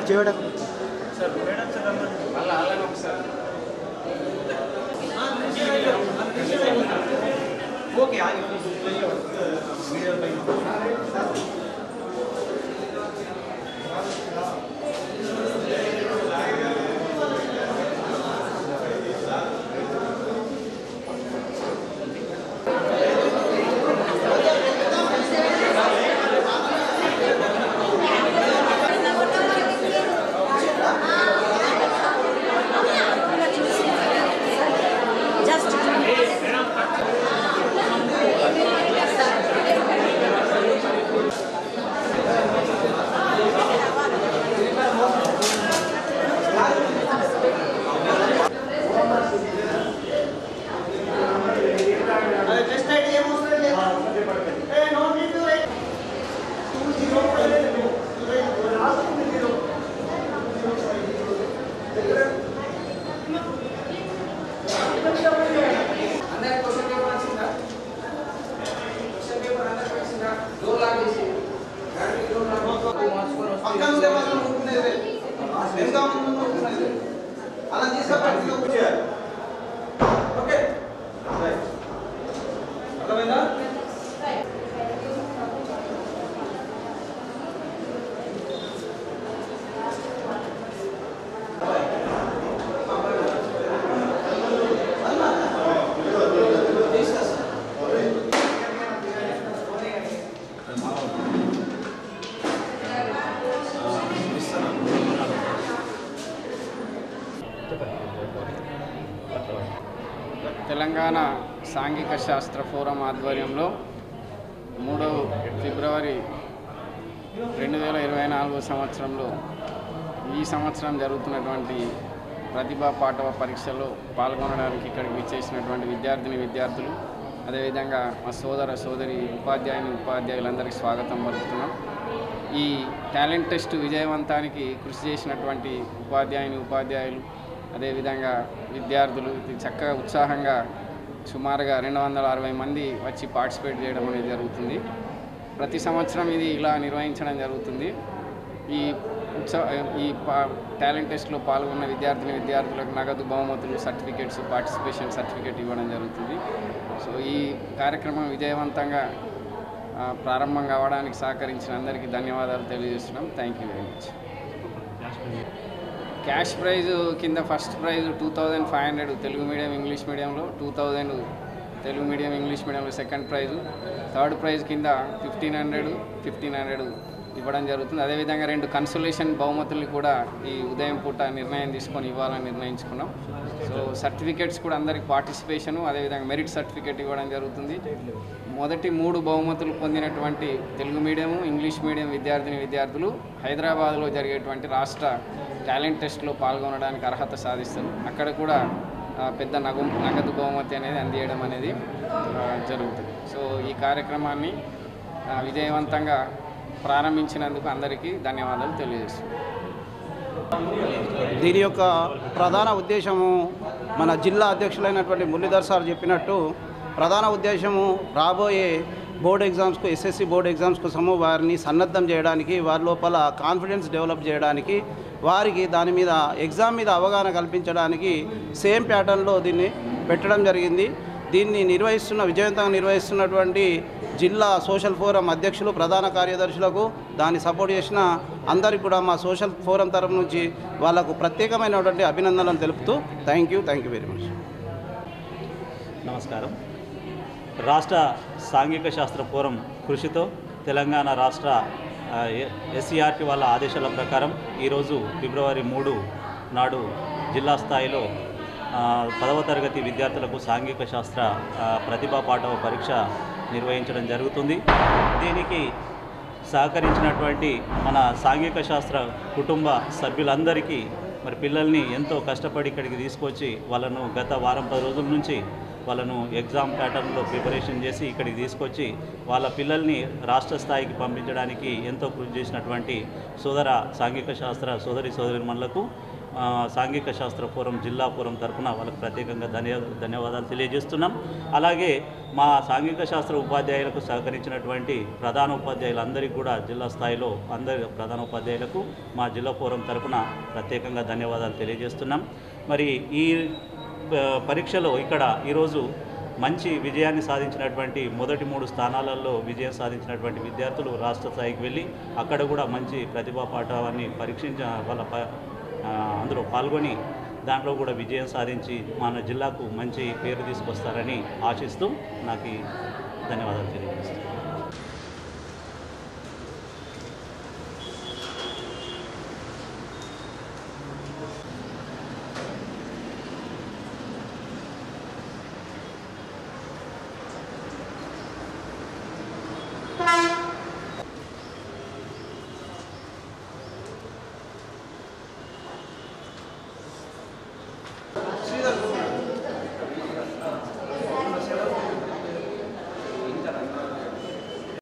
చేయడం okay just test ID ఏమవసరం లేదు ఏ no need to write two zero పక్కన ఉండే మాత్రం ఊరుకునేది లేదు. వెనుక ముందు ఊరుకునేది లేదు. అలా తీసుకొని కూర్చోయాలి ఓకే రైట్ అర్థమైందా తెలంగాణ సాంఘిక శాస్త్ర ఫోరం ఆధ్వర్యంలో మూడవ ఫిబ్రవరి రెండు వేల ఇరవై నాలుగో సంవత్సరంలో ఈ సంవత్సరం జరుగుతున్నటువంటి ప్రతిభా పాఠవ పరీక్షలో పాల్గొనడానికి ఇక్కడికి విచ్చేసినటువంటి విద్యార్థిని విద్యార్థులు అదేవిధంగా మా సోదర సోదరి ఉపాధ్యాయుని ఉపాధ్యాయులందరికీ స్వాగతం పలుకుతున్నాం ఈ టాలెంట్ టెస్ట్ విజయవంతానికి కృషి చేసినటువంటి ఉపాధ్యాయుని ఉపాధ్యాయులు అదేవిధంగా విద్యార్థులు ఇది చక్కగా ఉత్సాహంగా సుమారుగా రెండు వందల అరవై మంది వచ్చి పార్టిసిపేట్ చేయడం అనేది జరుగుతుంది ప్రతి సంవత్సరం ఇది ఇలా నిర్వహించడం జరుగుతుంది ఈ ఉత్సవ ఈ పా టాలెంట్ టెస్ట్లో పాల్గొన్న విద్యార్థిని విద్యార్థులకు నగదు బహుమతులు సర్టిఫికేట్స్ పార్టిసిపేషన్ సర్టిఫికేట్ ఇవ్వడం జరుగుతుంది సో ఈ కార్యక్రమం విజయవంతంగా ఆ, ప్రారంభం కావడానికి సహకరించిన అందరికీ ధన్యవాదాలు తెలియజేస్తున్నాం thank you very much cash prize కింద first prize two thousand five hundred Telugu medium English మీడియంలో two thousand Telugu medium English మీడియంలో సెకండ్ ప్రైజ్ థర్డ్ ప్రైజ్ కింద ఫిఫ్టీన్ హండ్రెడ్ ఫిఫ్టీన్ హండ్రెడ్ ఇవ్వడం జరుగుతుంది అదేవిధంగా రెండు కన్సలేషన్ బహుమతుల్ని కూడా ఈ ఉదయం పూట నిర్ణయం తీసుకొని ఇవ్వాలని నిర్ణయించుకున్నాం సో సర్టిఫికేట్స్ కూడా అందరికి పార్టిసిపేషను అదేవిధంగా మెరిట్ సర్టిఫికేట్ ఇవ్వడం జరుగుతుంది మొదటి మూడు బహుమతులు పొందినటువంటి తెలుగు మీడియం ఇంగ్లీష్ మీడియం విద్యార్థిని విద్యార్థులు హైదరాబాద్లో జరిగేటువంటి రాష్ట్ర టాలెంట్ టెస్ట్లో పాల్గొనడానికి అర్హత సాధిస్తారు అక్కడ కూడా ఆ, పెద్ద నగు నగదు బహుమతి అనేది అందియడం అనేది ఆ, జరుగుతుంది సో ఈ కార్యక్రమాన్ని ఆ, విజయవంతంగా ప్రారంభించినందుకు అందరికీ ధన్యవాదాలు తెలియజేస్తున్నాను దీని యొక్క ప్రధాన ఉద్దేశము మన జిల్లా అధ్యక్షులైనటువంటి మురళీధర్ సార్ చెప్పినట్టు ప్రధాన ఉద్దేశము రాబోయే బోర్డ్ ఎగ్జామ్స్కు ఎస్ఎస్సి బోర్డ్ ఎగ్జామ్స్ కోసము వారిని సన్నద్ధం చేయడానికి వారి లోపల కాన్ఫిడెన్స్ డెవలప్ చేయడానికి వారికి దాని మీద ఎగ్జామ్ మీద అవగాహన కల్పించడానికి సేమ్ ప్యాటర్న్లో దీన్ని పెట్టడం జరిగింది దీన్ని నిర్వహిస్తున్న విజయవంతంగా నిర్వహిస్తున్నటువంటి జిల్లా సోషల్ ఫోరం అధ్యక్షులు ప్రధాన కార్యదర్శులకు దాన్ని సపోర్ట్ చేసిన అందరికీ కూడా మా సోషల్ ఫోరం తరపు నుంచి వాళ్ళకు ప్రత్యేకమైనటువంటి అభినందనలు తెలుపుతూ thank you thank you very much నమస్కారం రాష్ట్ర సాంఘిక శాస్త్ర ఫోరం కృషితో తెలంగాణ రాష్ట్ర ఎస్సీఆర్టీ వాళ్ళ ఆదేశాల ప్రకారం ఈరోజు ఫిబ్రవరి మూడు నాడు జిల్లా స్థాయిలో ఆ, పదవ తరగతి విద్యార్థులకు సాంఘిక శాస్త్ర ఆ, ప్రతిభా పాఠవ పరీక్ష నిర్వహించడం జరుగుతుంది దీనికి సహకరించినటువంటి మన సాంఘిక శాస్త్ర కుటుంబ సభ్యులందరికీ మరి పిల్లల్ని ఎంతో కష్టపడి ఇక్కడికి తీసుకొచ్చి వాళ్ళను గత వారం పది రోజుల నుంచి వాళ్ళను ఎగ్జామ్ ప్యాటర్న్లో ప్రిపరేషన్ చేసి ఇక్కడికి తీసుకొచ్చి వాళ్ళ పిల్లల్ని రాష్ట్ర స్థాయికి పంపించడానికి ఎంతో కృషి చేసినటువంటి సోదర సాంఘిక శాస్త్ర సోదరి సోదరిమణులకు ఆ, సాంఘిక శాస్త్ర ఫోరం జిల్లా ఫోరం తరపున వాళ్ళకి ప్రత్యేకంగా ధన్య ధన్యవాదాలు తెలియజేస్తున్నాం అలాగే మా సాంఘిక శాస్త్ర ఉపాధ్యాయులకు సహకరించినటువంటి ప్రధాన ఉపాధ్యాయులందరికీ కూడా జిల్లా స్థాయిలో అందరి ప్రధాన ఉపాధ్యాయులకు మా జిల్లా ఫోరం తరపున ప్రత్యేకంగా ధన్యవాదాలు తెలియజేస్తున్నాం మరి ఈ ఆ, పరీక్షలో ఇక్కడ ఈరోజు మంచి విజయాన్ని సాధించినటువంటి మొదటి మూడు స్థానాలలో విజయం సాధించినటువంటి విద్యార్థులు రాష్ట్ర స్థాయికి వెళ్ళి అక్కడ కూడా మంచి ప్రతిభా పాఠవాన్ని పరీక్షించ వాళ్ళ ప- ఆ, అందులో పాల్గొని దాంట్లో కూడా విజయం సాధించి మన జిల్లాకు మంచి పేరు తీసుకొస్తారని ఆశిస్తూ నాకు ఈ ధన్యవాదాలు తెలియజేస్తాను